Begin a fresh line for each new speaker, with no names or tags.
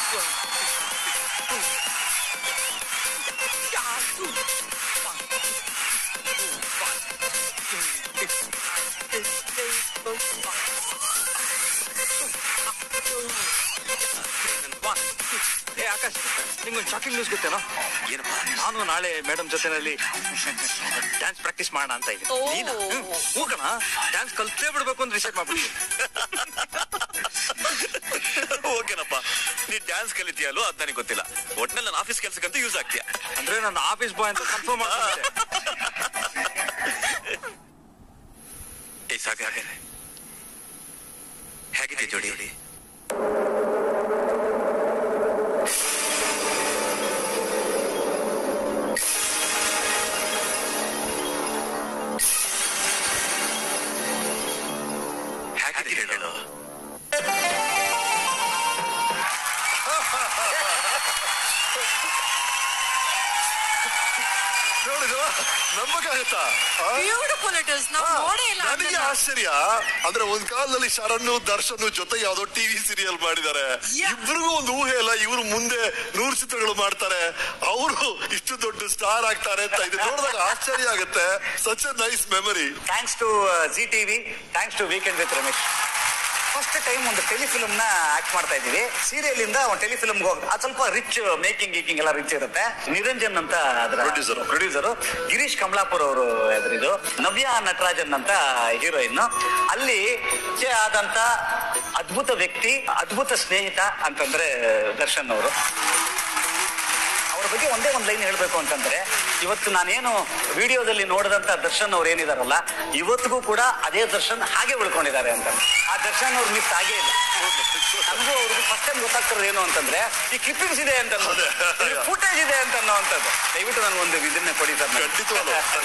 ಏ ಆಕಾಶ್ ನಿಮ್ಗೊಂದು shocking news ಗೊತ್ತೇನೋ
ಏನಪ್ಪ
ನಾನು ನಾಳೆ ಮೇಡಮ್ ಜೊತೆನಲ್ಲಿ ಡ್ಯಾನ್ಸ್ ಪ್ರಾಕ್ಟೀಸ್ ಮಾಡೋಣ ಅಂತ ಇದ್ದೀನಿ
ಓ.
ನೀನಾ? ಹ್ಮ್. ಹ್ಞೂ ಕಣ ಡ್ಯಾನ್ಸ್ ಕಲ್ತೇ ಬಿಡ್ಬೇಕು ಅಂತ ಡಿಸೈಡ್ ಮಾಡ್ಬಿಟ್ಟಿದ್ದೀನಿ
ಓಕೆನಪ್ಪ ನೀ ಡ್ಯಾನ್ಸ್ ಕಲಿತೀಯಲ್ಲೋ ಅದ್ ನನಗೆ ಗೊತ್ತಿಲ್ಲ ಒಟ್ನಲ್ಲಿ ನನ್ನ ಆಫೀಸ್ ಕೆಲ್ಸಕ್ಕಂತೂ ಯೂಸ್ ಆಗ್ತೀಯ
ಅಂದ್ರೆ ನನ್ನ ಆಫೀಸ್ ಬಾಯ್ ಅಂತ ಕನ್ಫರ್ಮ್ ಮಾಡ್ಕೊಂಡೆ
ಏ ಸಾಗ ಹೇಗಿದೆ ಜೋಡಿ ಹೇಗಿದೆ ಹೇಳು
ನೋಡಿದ್ವಾ ನಂಬಕ್ಕಾಗತ್ತಾ ಆ?
ಬ್ಯೂಟಿಫುಲ್ ಇಟ್ ಇಸ್ ನಾವು ನೋಡೇ ಇಲ್ಲ
ನನಗೆ
ಅದನ್ನ.
ಆಶ್ಚರ್ಯ ಅಂದ್ರೆ ಒಂದ್ ಕಾಲದಲ್ಲಿ ಶರಣ್ ದರ್ಶನ್ ಜೊತೆ ಯಾವ್ದೋ ಟಿವಿ ಸೀರಿಯಲ್ ಮಾಡಿದ್ದಾರೆ
ಯಾ.
ಇಬ್ರಿಗೂ ಒಂದು ಊಹೆ ಇಲ್ಲ ಇವ್ರು ಮುಂದೆ ನೂರು ಚಿತ್ರಗಳು ಮಾಡ್ತಾರೆ ಅವರು ಇಷ್ಟು ದೊಡ್ಡ ಸ್ಟಾರ್ ಆಗ್ತಾರೆ ಅಂತ ಇದು ನೋಡಿದಾಗ ಆಶ್ಚರ್ಯ ಆಗುತ್ತೆ such a nice memory
thanks to Zee TV thanks to weekend with Ramesh first time ಒಂದು ಟೆಲಿಫಿಲ್ಮ್ ನ ಆಕ್ಟ್ ಮಾಡ್ತಾ ಇದೀವಿ ಸೀರಿಯಲ್ ಇಂದ ಒಂದು ಟೆಲಿಫಿಲ್ಮ್ ಹೋಗಿ ಅದು ಸ್ವಲ್ಪ ರಿಚ್ ಮೇಕಿಂಗ್ ಗೀಕಿಂಗ್ ಎಲ್ಲ ರಿಚ್ ಇರುತ್ತೆ ನಿರಂಜನ್ ಅಂತ ಅದರ
Producer.
ಪ್ರೊಡ್ಯೂಸರ್ ಗಿರೀಶ್ ಕಮಲಾಪುರ್ ಅವರು ಇದು ನವ್ಯ ನಟರಾಜನ್ ಅಂತ ಹೀರೋಯಿನ್ ಅಲ್ಲಿ ಪರಿಚಯ ಆದಂತ ಅದ್ಭುತ ವ್ಯಕ್ತಿ ಅದ್ಭುತ ಸ್ನೇಹಿತ ಅಂತಂದ್ರೆ ದರ್ಶನ್ ಅವರು ಅವ್ರ ಬಗ್ಗೆ ಒಂದೇ ಒಂದು ಲೈನ್ ಹೇಳ್ಬೇಕು ಅಂತಂದ್ರೆ ಇವತ್ತು ನಾನೇನು ವಿಡಿಯೋದಲ್ಲಿ ನೋಡಿದಂತ ದರ್ಶನ್ ಅವ್ರು ಏನಿದಾರಲ್ಲ ಇವತ್ತಿಗೂ ಕೂಡ ಅದೇ ದರ್ಶನ್ ಹಾಗೆ ಉಳ್ಕೊಂಡಿದ್ದಾರೆ ಅಂತ ಆ ದರ್ಶನ್ ಅವ್ರು ಮಿಸ್ ಆಗೇ ಇಲ್ಲ ನಮಗೂ ಅವ್ರಿಗೆ ಫಸ್ಟ್ ಟೈಮ್ ಗೊತ್ತಾಗ್ತಿರೋದು ಏನು ಅಂತಂದ್ರೆ ಈ ಕ್ಲಿಪ್ಪಿಂಗ್ಸ್ ಇದೆ ಅಂತ ಫುಟೇಜ್ ಇದೆ ಅಂತ ಅನ್ನೋವಂಥದ್ದು ದಯವಿಟ್ಟು ನನಗೊಂದು ಇದನ್ನ ಕೊಡಿ ಸರ್
ಖಂಡಿತವಾಗ್ಲೂ